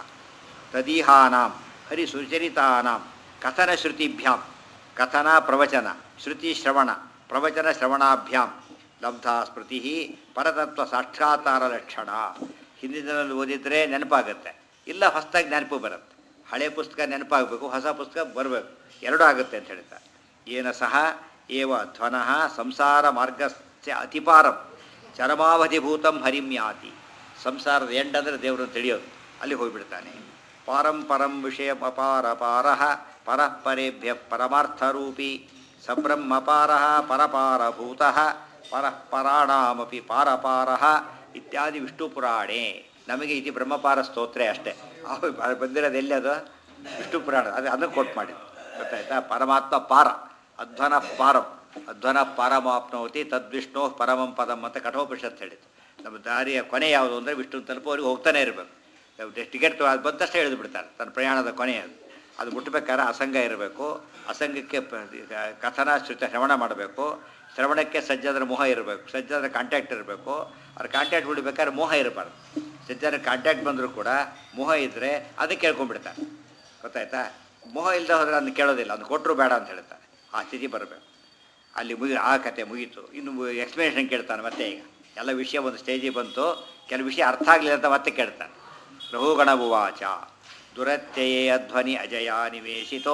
ತದೀಹಾನಾಂ ಹರಿಸುಚರಿತಾನಾಂ ಕಥನ ಶ್ರುತಿಭ್ಯಾಂ ಕಥನ ಪ್ರವಚನ ಶ್ರುತಿ ಶ್ರವಣ ಪ್ರವಚನ ಶ್ರವಣಾಭ್ಯಾಂ ಲಬ್ಧ ಸ್ಮೃತಿ ಪರತತ್ವ ಸಾಕ್ಷಾತ್ಕಾರ ಲಕ್ಷಣ ಹಿಂದಿನ ದಿನದಲ್ಲಿ ಓದಿದ್ರೆ ನೆನಪಾಗುತ್ತೆ ಇಲ್ಲ ಹೊಸದಾಗಿ ನೆನಪು ಬರುತ್ತೆ ಹಳೆ ಪುಸ್ತಕ ನೆನಪಾಗಬೇಕು ಹೊಸ ಪುಸ್ತಕ ಬರಬೇಕು ಎರಡೂ ಆಗುತ್ತೆ ಅಂತ ಹೇಳ್ತಾರೆ ಏನ ಸಹ ಏವ ಧ್ವನಃ ಸಂಸಾರ ಮಾರ್ಗಸ್ಯ ಅತಿಪಾರಂ ಚರಮಾವಧಿಭೂತಂ ಹರಿಂ ಯಾತಿ ಸಂಸಾರದ ಎಂಡ್ ಅಂದರೆ ದೇವರನ್ನು ತಿಳಿಯೋದು ಅಲ್ಲಿ ಹೋಗಿಬಿಡ್ತಾನೆ ಪಾರಂ ಪರಂ ವಿಷಯ ಅಪಾರ ಪಾರಃ ಪರಃ ಪರೇಭ್ಯ ಪರಮಾರ್ಥರೂಪಿ ಸಬ್ರಹ್ಮಪಾರ ಪರಪಾರಭೂತಃ ಪರಃ ಪರಾಣಾಮಪಿ ಪಾರಪಾರಃ ಇತ್ಯಾದಿ ವಿಷ್ಣು ಪುರಾಣೆ ನಮಗೆ ಇತಿ ಬ್ರಹ್ಮಪಾರ ಸ್ತೋತ್ರೆ ಅಷ್ಟೇ ಅವು ಬಂದಿರೋದು ಎಲ್ಲಿ ಅದು ವಿಷ್ಣು ಪುರಾಣ ಅದು ಅದನ್ನು ಕೊಟ್ಟು ಮಾಡಿದ್ದು ಗೊತ್ತಾಯ್ತಾ ಪರಮಾತ್ಮ ಪಾರ ಅಧ್ವನ ಪಾರಂ ಅಧ್ವನ ಪಾರಮಾಪ್ನೋತಿ ತದ್ವಿಷ್ಣು ಪರಮಂ ಪದಂ ಅಂತ ಕಠೋಪನಿಷತ್ ಹೇಳಿದ್ದು ನಮ್ಮ ದಾರಿಯ ಕೊನೆ ಯಾವುದು ಅಂದರೆ ವಿಷ್ಣು ತಲುಪೋರಿಗೆ ಹೋಗ್ತಾನೆ ಇರಬೇಕು ಟಿಕೆಟ್ ಅದು ಬಂದ ತಕ್ಷಣ ಎಳೆದು ಬಿಡ್ತಾರೆ ತನ್ನ ಪ್ರಯಾಣದ ಕೊನೆ ಅದು ಅದು ಮುಟ್ಟಬೇಕಾದ್ರೆ ಅಸಂಗ ಇರಬೇಕು ಅಸಂಗಕ್ಕೆ ಪ- ಕಥನ ಶ್ರುತ ಶ್ರವಣ ಮಾಡಬೇಕು ಶ್ರವಣಕ್ಕೆ ಸಜ್ಜಾದ್ರ ಮೋಹ ಇರಬೇಕು ಸಜ್ಜಾದ್ರ ಕಾಂಟ್ಯಾಕ್ಟ್ ಇರಬೇಕು ಅವ್ರ ಕಾಂಟ್ಯಾಕ್ಟ್ ಬಿಡಬೇಕಾದ್ರೆ ಮೋಹ ಇರಬಾರ್ದು ಸಜ್ಜಾದ್ರ ಕಾಂಟ್ಯಾಕ್ಟ್ ಬಂದರೂ ಕೂಡ ಮೋಹ ಇದ್ದರೆ ಅದಕ್ಕೆ ಕೇಳ್ಕೊಂಡ್ಬಿಡ್ತಾರೆ ಗೊತ್ತಾಯ್ತಾ ಮೋಹ ಇಲ್ಲದೆ ಹೋದ್ರೆ ಅದನ್ನು ಕೇಳೋದಿಲ್ಲ ಅದನ್ನು ಕೊಟ್ಟರು ಬೇಡ ಅಂತ ಹೇಳ್ತಾರೆ ಆ ಸ್ಥಿತಿ ಬರಬೇಕು ಅಲ್ಲಿ ಮುಗಿ ಆ ಕತೆ ಮುಗೀತು ಇನ್ನು ಎಕ್ಸ್ಪ್ಲನೇಷನ್ ಕೇಳ್ತಾನೆ ಮತ್ತೆ ಈಗ ಎಲ್ಲ ವಿಷಯ ಒಂದು ಸ್ಟೇಜಿಗೆ ಬಂತು ಕೆಲವು ವಿಷಯ ಅರ್ಥ ಆಗಲಿಲ್ಲ ಅಂತ ಮತ್ತೆ ಕೇಳ್ತಾನೆ ರಘುಗಣಭುವಾಚ ದುರತ್ಯಯೇ ಅಧ್ವನಿ ಅಜಯ ನಿವೇಶಿತೋ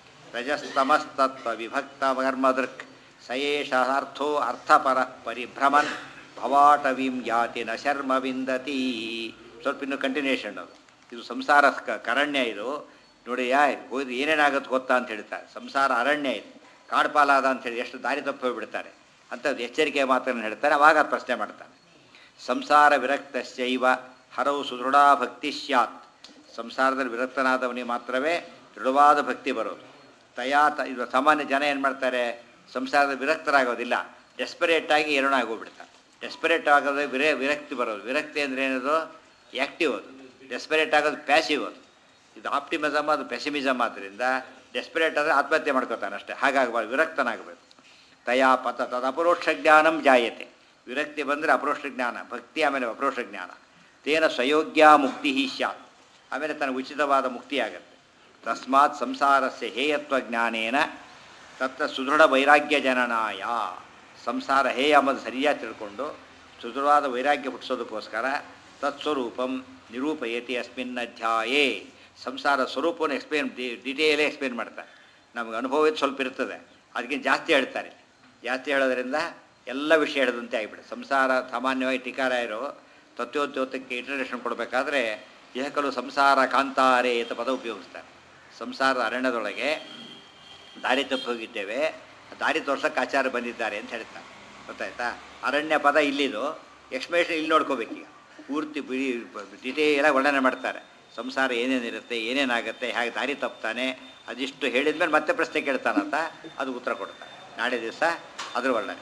ರಜಸ್ತಮಸ್ತತ್ವ ವಿಭಕ್ತ ಕರ್ಮದೃಕ್ ಸಯೇಷ ಅರ್ಥೋ ಅರ್ಥಪರ ಪರಿಭ್ರಮನ್ ಭವಾಟವೀಂ ಯಾತಿ ನ ಶರ್ಮ ವಿಂದತಿ ಸ್ವಲ್ಪ ಇನ್ನು ಕಂಟಿನ್ಯೂಷನ್ ಅದು ಇದು ಸಂಸಾರ ಕ- ಕರಣ್ಯ ಇದು ನೋಡಿ ಯಾ ಹೋಗಿ ಏನೇನಾಗುತ್ತೆ ಗೊತ್ತಾ ಅಂತ ಹೇಳ್ತಾರೆ ಸಂಸಾರ ಅರಣ್ಯ ಇದು ಕಾಡ್ಪಾಲಾದ ಅಂತೇಳಿ ಎಷ್ಟು ದಾರಿ ತಪ್ಪಿ ಹೋಗ್ಬಿಡ್ತಾರೆ ಅಂಥದ್ದು ಎಚ್ಚರಿಕೆ ಮಾತನ್ನು ಹೇಳ್ತಾರೆ ಅವಾಗ ಪ್ರಶ್ನೆ ಮಾಡ್ತಾನೆ ಸಂಸಾರ ವಿರಕ್ತಶ್ಚೈವ ಹರವು ಸುದೃಢ ಭಕ್ತಿ ಸ್ಯಾತ್ ಸಂಸಾರದಲ್ಲಿ ವಿರಕ್ತನಾದವನಿಗೆ ಮಾತ್ರವೇ ದೃಢವಾದ ಭಕ್ತಿ ಬರೋದು ತಯಾ ತ ಇದು ಸಾಮಾನ್ಯ ಜನ ಏನು ಮಾಡ್ತಾರೆ ಸಂಸಾರದ ವಿರಕ್ತರಾಗೋದಿಲ್ಲ ಡೆಸ್ಪರೇಟ್ ಆಗಿ ಎರಡಾಗೋಗ್ಬಿಡ್ತಾರೆ ಡೆಸ್ಪರೇಟ್ ಆಗೋದು ವಿರೇ ವಿರಕ್ತಿ ಬರೋದು ವಿರಕ್ತಿ ಅಂದರೆ ಏನದು ಆ್ಯಕ್ಟಿವ್ ಅದು ಡೆಸ್ಪರೇಟ್ ಆಗೋದು ಪ್ಯಾಸಿವ್ ಅದು ಇದು ಆಪ್ಟಿಮಿಸಮ್ ಅದು ಪೆಸಿಮಿಸಮ್ ಆದ್ದರಿಂದ ಡೆಸ್ಪರೇಟ್ ಆದರೆ ಆತ್ಮಹತ್ಯೆ ಮಾಡ್ಕೋತಾನೆ ಅಷ್ಟೇ ಹಾಗಾಗಬಾರ್ದು ವಿರಕ್ತನಾಗಬೇಕು ತಯಾ ಪತ ತದ ಅಪರೋಕ್ಷ ಜ್ಞಾನಂ ಜಾಯತೆ ವಿರಕ್ತಿ ಬಂದರೆ ಅಪರೋಕ್ಷ ಜ್ಞಾನ ಭಕ್ತಿ ಆಮೇಲೆ ಅಪರೋಕ್ಷ ಜ್ಞಾನ ತೇನ ಸ್ವಯೋಗ್ಯ ಮುಕ್ತಿ ಸ್ಯಾತ್ ಆಮೇಲೆ ತನಗೆ ಉಚಿತವಾದ ಮುಕ್ತಿ ಆಗುತ್ತೆ ತಸ್ಮಾತ್ ಸಂಸಾರಸ್ಯ ಹೇಯತ್ವ ಜ್ಞಾನೇನ ತತ್ರ ಸುದೃಢ ವೈರಾಗ್ಯ ಜನನಾಯ ಸಂಸಾರ ಹೇಯ ಎಂಬುದು ಸರಿಯಾಗಿ ತಿಳ್ಕೊಂಡು ಸುದೃಢವಾದ ವೈರಾಗ್ಯ ಹುಟ್ಟಿಸೋದಕ್ಕೋಸ್ಕರ ತತ್ಸ್ವರೂಪಂ ನಿರೂಪಯತಿ ಅಸ್ಮಿನ್ ಅಧ್ಯಾಯೇ ಸಂಸಾರ ಸ್ವರೂಪವನ್ನು ಎಕ್ಸ್ಪ್ಲೇನ್ ಡಿಟೇಲೇ ಎಕ್ಸ್ಪ್ಲೇನ್ ಮಾಡ್ತಾರೆ ನಮಗೆ ಅನುಭವ ಇದು ಸ್ವಲ್ಪ ಇರ್ತದೆ ಅದಕ್ಕಿಂತ ಜಾಸ್ತಿ ಹೇಳ್ತಾರೆ ಜಾಸ್ತಿ ಹೇಳೋದ್ರಿಂದ ಎಲ್ಲ ವಿಷಯ ಹೇಳಿದಂತೆ ಆಗಿಬಿಡುತ್ತೆ ಸಂಸಾರ ಸಾಮಾನ್ಯವಾಗಿ ಟೀಕಾರಾಯರು ತತ್ವೋದ್ಯೋತಕ್ಕೆ ಇಂಟ್ರಡಕ್ಷನ್ ಕೊಡಬೇಕಾದ್ರೆ ಏಕಲು ಸಂಸಾರ ಕಾಂತಾರೆ ಅಂತ ಪದ ಉಪಯೋಗಿಸ್ತಾರೆ ಸಂಸಾರದ ಅರಣ್ಯದೊಳಗೆ ದಾರಿ ತಪ್ಪಿ ಹೋಗಿದ್ದೇವೆ ದಾರಿ ತೋರ್ಸೋಕೆ ಆಚಾರ ಬಂದಿದ್ದಾರೆ ಅಂತ ಹೇಳ್ತಾರೆ ಗೊತ್ತಾಯ್ತಾ ಅರಣ್ಯ ಪದ ಇಲ್ಲಿದು ಎಕ್ಸ್ಪ್ಲೇಷನ್ ಇಲ್ಲಿ ನೋಡ್ಕೋಬೇಕೀಗ ಪೂರ್ತಿ ಬಿಡಿ ಡಿಟೇಲಾಗಿ ವರ್ಣನೆ ಮಾಡ್ತಾರೆ ಸಂಸಾರ ಏನೇನಿರುತ್ತೆ ಏನೇನಾಗುತ್ತೆ ಹೇಗೆ ದಾರಿ ತಪ್ತಾನೆ ಅದಿಷ್ಟು ಹೇಳಿದ್ಮೇಲೆ ಮತ್ತೆ ಪ್ರಶ್ನೆ ಕೇಳ್ತಾನಂತ ಅದು ಉತ್ತರ ಕೊಡ್ತಾನೆ ನಾಳೆ ದಿವಸ ಅದ್ರ ವರ್ಣನೆ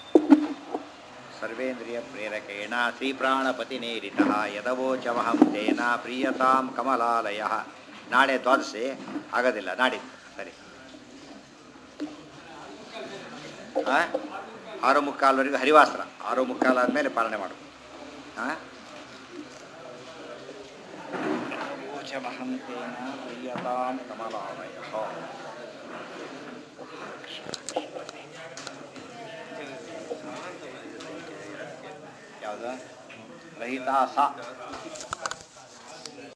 ಸರ್ವೇಂದ್ರಿಯ ಪ್ರೇರಕೇಣ ಶ್ರೀಪ್ರಾಣಪತಿನೇರಿತ ಯದವೋಚಮಹಂ ತೇನ ಪ್ರಿಯತಾಂ ಕಮಲಾಲಯ ನಾಳೆ ದ್ವಾದಶಿ ಆಗೋದಿಲ್ಲ ನಾಡಿದ್ದು ಸರಿ ಆ? ಆರು ಮುಕ್ಕಾಲ್ವರೆಗೂ ಹರಿವಾಸ್ತ್ರ ಆರು ಮುಕ್ಕಾಲು ಆದಮೇಲೆ ಪಾಲನೆ ಮಾಡು ಹಾಂ ಯದವೋಚಮಹಂ ತೇನ ಪ್ರಿಯತಾಂ ಕಮಲಾಲಯ ಯಾವುದು ರಹಿತಾ ಸ